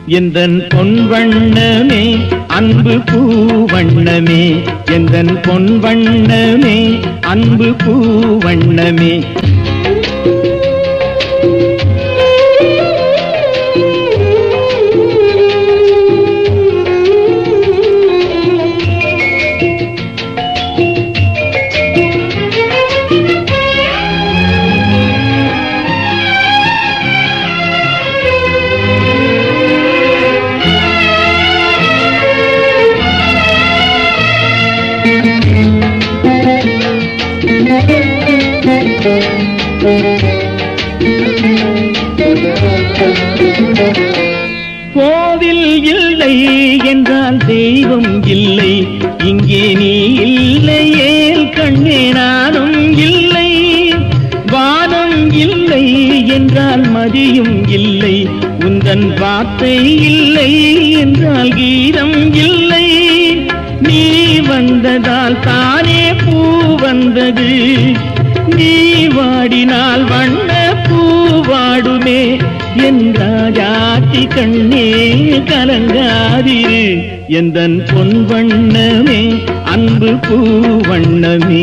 எந்தன் பொன் வண்ணமே அன்பு பூவண்ணமே எந்தன் பொன் வண்ணமே அன்பு பூவண்ணமே கோவில் இல்லை என்றால் தெய்வம் இல்லை இங்கே நீ இல்லையே கண்ணே நானும் இல்லை வானம் இல்லை என்றால் மதியும் இல்லை உந்தன் வார்த்தை இல்லை என்றால் கீதம் இல்லை நீ வந்ததால் தானே பூ வந்தது நீ வாடினால் வண்ண பூ வாடுமே என் ராஜாத்தி கண்ணே கலங்காதிரு எந்தன் பொன் வண்ணமே அன்பு பூ வண்ணமே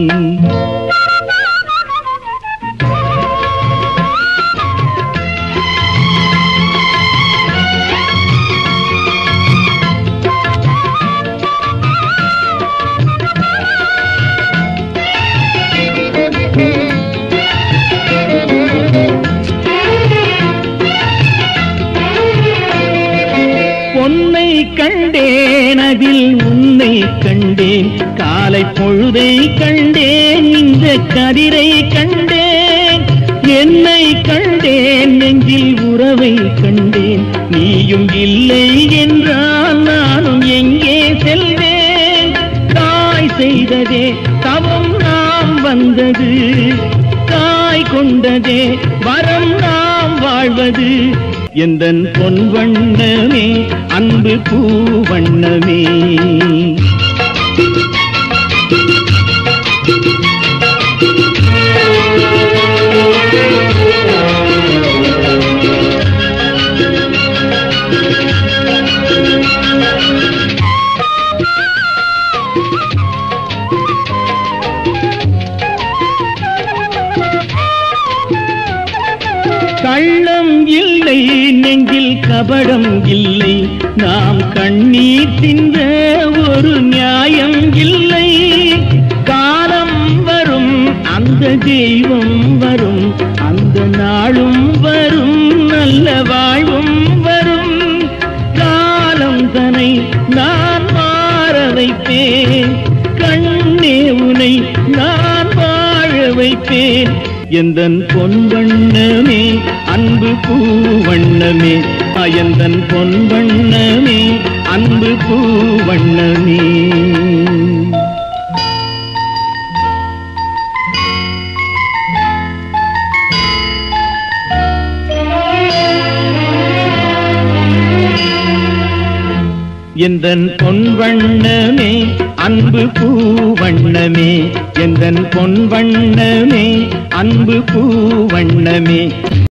பொன்னை கண்டேன் அதில் உன்னை கண்டேன் காலை பொழுதை கண்டேன் இந்த கதிரை கண்டேன் என்னை கண்டேன் நெஞ்சில் உறவை கண்டேன் நீயும் இல்லை என்றால் நானும் எங்கே செல்வேன் தாய் செய்ததே தவம் நாம் வந்தது தாய் கொண்டதே வரம் நாம் வாழ்வது எந்தன் பொன் வண்ணமே அன்பு பூ வண்ணமே கள்ளம் இல்லை நெஞ்சில் கபடம் இல்லை நாம் கண்ணீர் சிந்த ஒரு நியாயம் இல்லை காலம் வரும் அந்த தெய்வம் வரும் அந்த நாளும் வரும் நல்ல வாழ்வும் வரும் காலம் தனை நான் மாற வைப்பேன் கண்ணே உனை நான் வாழ வைப்பேன் எந்தன் பொன் வண்ணமே அன்பு பூ வண்ணமே எந்தன் பொன் வண்ணமே அன்பு பூ வண்ணமே எந்தன் பொன் வண்ணமே அன்பு பூ வண்ணமே எந்தன் பொன் வண்ணமே அன்பு பூ வண்ணமே